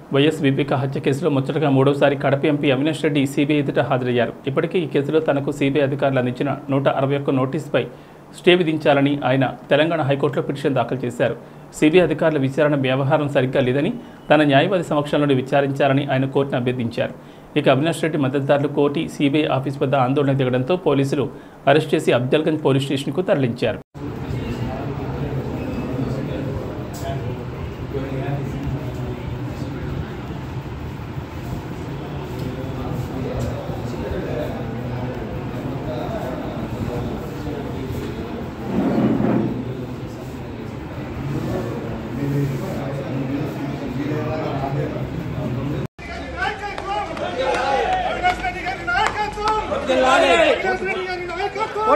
YS వివేక హత్య కేసులో ముచ్చటగా మూడోసారి కడప ఎంపీ అవినాష్ రెడ్డి సిబిఐ ఎదుట హాజరయ్యారు ఇప్పటికే ఈ కేసులో తనకు సిబిఐ అధికారులు అందించిన నూట అరవై ఒక్క నోటీసుపై స్టే విధించాలని ఆయన తెలంగాణ హైకోర్టులో పిటిషన్ దాఖలు చేశారు సిబిఐ అధికారుల విచారణ వ్యవహారం సరిగ్గా లేదని తన న్యాయవాది సమక్షంలోనే విచారించాలని ఆయన కోర్టును అభ్యర్థించారు ఇక అవినాష్ రెడ్డి మద్దతుదారులు కోటి సిబిఐ ఆఫీస్ వద్ద ఆందోళన దిగడంతో పోలీసులు అరెస్ట్ చేసి అబ్దల్గంజ్ పోలీస్ స్టేషన్కు తరలించారు అవినాష్ రెడ్డి గారి నాయకత్వం అవినాష్ రెడ్డి గారి నాయకత్వం